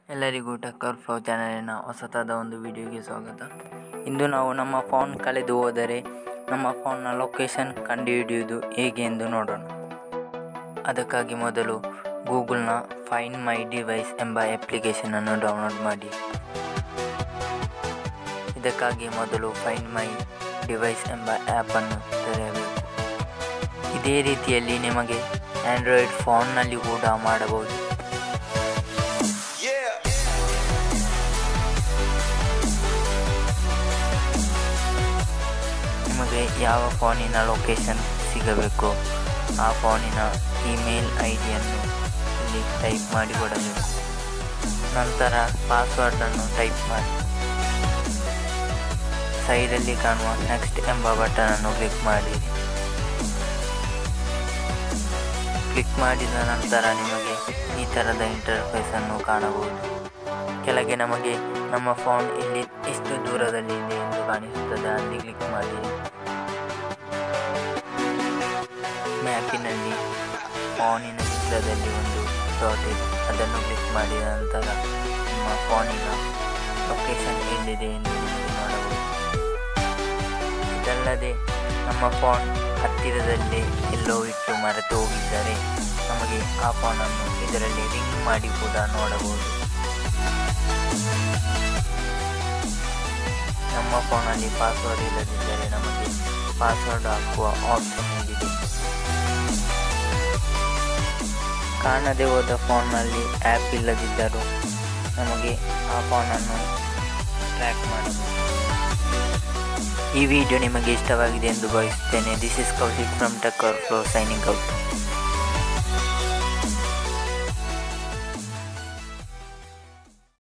ಎಲ್ಲರಿಗೂ ಟಕ್ಕರ್ ಫ್ಲೋ ಚಾನಲಿನ ಹೊಸತಾದ ಒಂದು ವಿಡಿಯೋಗೆ ಸ್ವಾಗತ ಇಂದು ನಾವು ನಮ್ಮ ಫೋನ್ ಕಳೆದು ಹೋದರೆ ನಮ್ಮ ಫೋನ್ನ ಲೊಕೇಶನ್ ಕಂಡುಹಿಡಿಯುವುದು ಹೇಗೆ ಎಂದು ನೋಡೋಣ ಅದಕ್ಕಾಗಿ ಮೊದಲು ಗೂಗಲ್ನ ಫೈನ್ ಮೈ ಡಿವೈಸ್ ಎಂಬ ಅಪ್ಲಿಕೇಶನನ್ನು ಡೌನ್ಲೋಡ್ ಮಾಡಿ ಇದಕ್ಕಾಗಿ ಮೊದಲು ಫೈನ್ ಮೈ ಡಿವೈಸ್ ಎಂಬ ಆ್ಯಪನ್ನು ತೆರೆಯಬೇಕು ಇದೇ ರೀತಿಯಲ್ಲಿ ನಿಮಗೆ ಆಂಡ್ರಾಯ್ಡ್ ಫೋನ್ನಲ್ಲಿ ಕೂಡ ಮಾಡಬಹುದು Yeah. ನಿಮಗೆ ಯಾವ ಫೋನಿನ ಲೊಕೇಶನ್ ಸಿಗಬೇಕು ಆ ಫೋನಿನ ಇಮೇಲ್ ಐ ಡಿಯನ್ನು ಇಲ್ಲಿ ಟೈಪ್ ಮಾಡಿ ಕೊಡಬೇಕು ನಂತರ ಪಾಸ್ವರ್ಡನ್ನು ಟೈಪ್ ಮಾಡಿ ಸೈಡಲ್ಲಿ ಕಾಣುವ ನೆಕ್ಸ್ಟ್ ಎಂಬ ಬಟನನ್ನು ಕ್ಲಿಕ್ ಮಾಡಿ ಕ್ಲಿಕ್ ಮಾಡಿದ ನಂತರ ನಿಮಗೆ ಈ ಥರದ ಇಂಟರ್ಫೇಸನ್ನು ಕಾಣಬಹುದು ಕೆಳಗೆ ನಮಗೆ ನಮ್ಮ ಫೋನ್ ಇಲ್ಲಿ ಎಷ್ಟು ದೂರದಲ್ಲಿ ಇದೆ ಎಂದು ಕಾಣಿಸುತ್ತದೆ ಅಲ್ಲಿ ಕ್ಲಿಕ್ ಮಾಡಿ ಮ್ಯಾಪಿನಲ್ಲಿ ಫೋನಿನ ಚಿತ್ರದಲ್ಲಿ ಒಂದು ಡಾಟ್ ಇದೆ ಅದನ್ನು ಕ್ಲಿಕ್ ಮಾಡಿದ ನಂತರ ನಿಮ್ಮ ಫೋನಿನ ಲೊಕೇಶನ್ ಎಲ್ಲಿದೆ ಎಂದು ನಿಮಗೆ ನೋಡಬಹುದು ಇದಲ್ಲದೆ ನಮ್ಮ ಫೋನ್ ಹತ್ತಿರದಲ್ಲೇ ಎಲ್ಲೋ ಇಟ್ಟು ಮರೆತು ಹೋಗಿದ್ದರೆ ನಮಗೆ ಆ ಫೋನನ್ನು ಇದರಲ್ಲಿ ರಿಂಗ್ ಮಾಡಿ ಕೂಡ ನೋಡಬಹುದು ನಮ್ಮ ಫೋನಲ್ಲಿ ಪಾಸ್ವರ್ಡ್ ಇಲ್ಲದಿದ್ದರೆ ನಮಗೆ ಪಾಸ್ವರ್ಡ್ ಹಾಕುವ ಆಪ್ಷನ್ ನೀಡಿದೆ ಕಾಣದೆ ಹೋದ ಫೋನ್ನಲ್ಲಿ ಆ್ಯಪ್ ಇಲ್ಲದಿದ್ದರೂ ನಮಗೆ ಆ ಫೋನನ್ನು ಟ್ರ್ಯಾಕ್ ಮಾಡಬಹುದು ಈ ವಿಡಿಯೋ ನಿಮಗೆ ಇಷ್ಟವಾಗಿದೆ ಎಂದು ಭಾವಿಸುತ್ತೇನೆ this is Kaushik from Takkar flow signing out